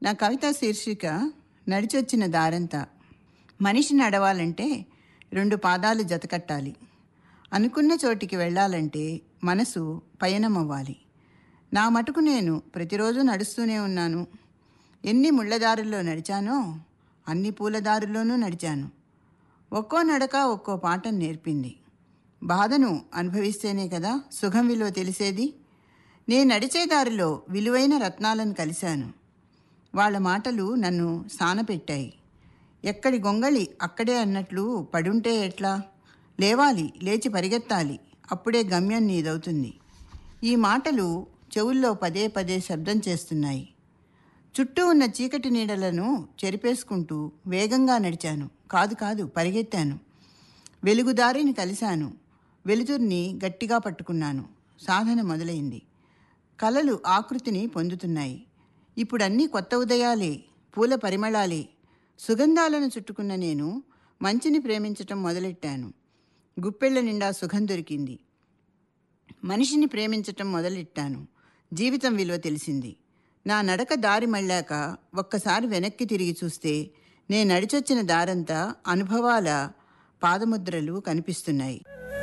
నా కవిత శీర్షిక నడిచొచ్చిన దారంతా మనిషి నడవాలంటే రెండు పాదాలు జతకట్టాలి అనుకున్న చోటికి వెళ్ళాలంటే మనసు పయనమవ్వాలి నా మటుకు నేను ప్రతిరోజు నడుస్తూనే ఉన్నాను ఎన్ని ముళ్ళదారుల్లో నడిచానో అన్ని పూలదారుల్లోనూ నడిచాను ఒక్కో నడక ఒక్కో పాఠం నేర్పింది బాధను అనుభవిస్తేనే కదా సుఖం విలువ తెలిసేది నేను నడిచే దారిలో విలువైన రత్నాలను కలిశాను వాళ్ళ మాటలు నన్ను సానపెట్టాయి ఎక్కడి గొంగళి అక్కడే అన్నట్లు పడుంటే ఎట్లా లేవాలి లేచి పరిగెత్తాలి అప్పుడే గమ్యం నీదవుతుంది ఈ మాటలు చెవుల్లో పదే పదే శబ్దం చేస్తున్నాయి చుట్టూ ఉన్న చీకటి నీడలను చెరిపేసుకుంటూ వేగంగా నడిచాను కాదు కాదు పరిగెత్తాను వెలుగుదారిని కలిశాను వెలుతుర్ని గట్టిగా పట్టుకున్నాను సాధన మొదలైంది కలలు ఆకృతిని పొందుతున్నాయి ఇప్పుడు అన్నీ కొత్త ఉదయాలే పూల పరిమళాలే సుగంధాలను చుట్టుకున్న నేను మంచిని ప్రేమించటం మొదలెట్టాను గుప్పెళ్ల నిండా సుగం దొరికింది మనిషిని ప్రేమించటం మొదలెట్టాను జీవితం విలువ తెలిసింది నా నడక దారి మళ్ళాక ఒక్కసారి వెనక్కి తిరిగి చూస్తే నేను నడిచొచ్చిన దారంతా అనుభవాల పాదముద్రలు కనిపిస్తున్నాయి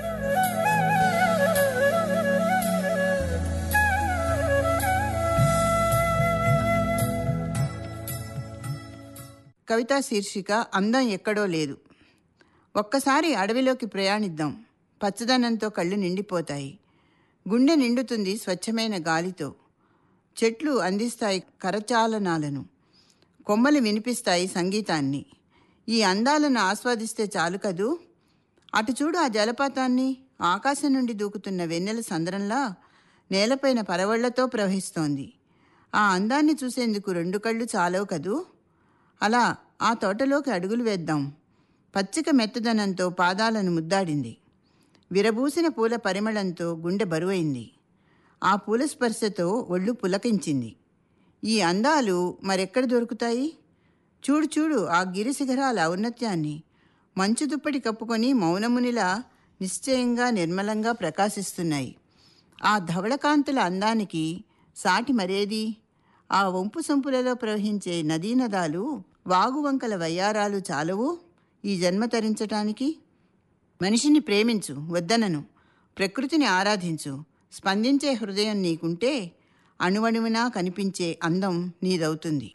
కవితా శీర్షిక అందం ఎక్కడో లేదు ఒక్కసారి అడవిలోకి ప్రయాణిద్దాం పచ్చదనంతో కళ్ళు నిండిపోతాయి గుండె నిండుతుంది స్వచ్ఛమైన గాలితో చెట్లు అందిస్తాయి కరచాలనాలను కొమ్మలు వినిపిస్తాయి సంగీతాన్ని ఈ అందాలను ఆస్వాదిస్తే చాలు కదూ అటు చూడు ఆ జలపాతాన్ని ఆకాశం నుండి దూకుతున్న వెన్నెల సంద్రంలా నేలపైన పరవళ్లతో ప్రవహిస్తోంది ఆ అందాన్ని చూసేందుకు రెండు కళ్ళు చాలవు కదూ అలా ఆ తోటలోకి అడుగులు వేద్దాం పచ్చిక మెత్తదనంతో పాదాలను ముద్దాడింది విరబూసిన పూల పరిమళంతో గుండె బరువైంది ఆ పూల స్పర్శతో ఒళ్ళు పులకించింది ఈ అందాలు మరెక్కడ దొరుకుతాయి చూడు చూడు ఆ గిరి శిఖరాల ఔన్నత్యాన్ని మంచు దుప్పటి కప్పుకొని మౌనమునిలా నిశ్చయంగా నిర్మలంగా ప్రకాశిస్తున్నాయి ఆ ధవళకాంతుల అందానికి సాటి మరేది ఆ వంపు సొంపులలో ప్రవహించే నదీనదాలు వాగువంకల వయ్యారాలు చాలవు ఈ జన్మ తరించటానికి మనిషిని ప్రేమించు వద్దనను ప్రకృతిని ఆరాధించు స్పందించే హృదయం నీకుంటే అణువణువునా కనిపించే అందం నీదవుతుంది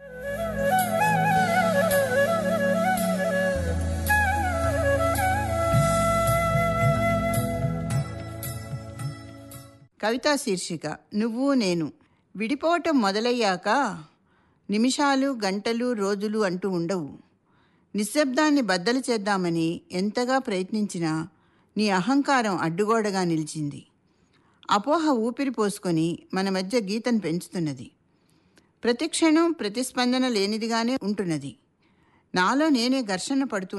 కవితా శీర్షిక నువ్వు నేను విడిపోవటం మొదలయ్యాక నిమిషాలు గంటలు రోజులు అంటూ ఉండవు నిశ్శబ్దాన్ని బద్దలు చేద్దామని ఎంతగా ప్రయత్నించినా నీ అహంకారం అడ్డుగోడగా నిలిచింది అపోహ ఊపిరి పోసుకొని మన మధ్య గీతను పెంచుతున్నది ప్రతిక్షణం ప్రతిస్పందన లేనిదిగానే ఉంటున్నది నాలో నేనే ఘర్షణ పడుతూ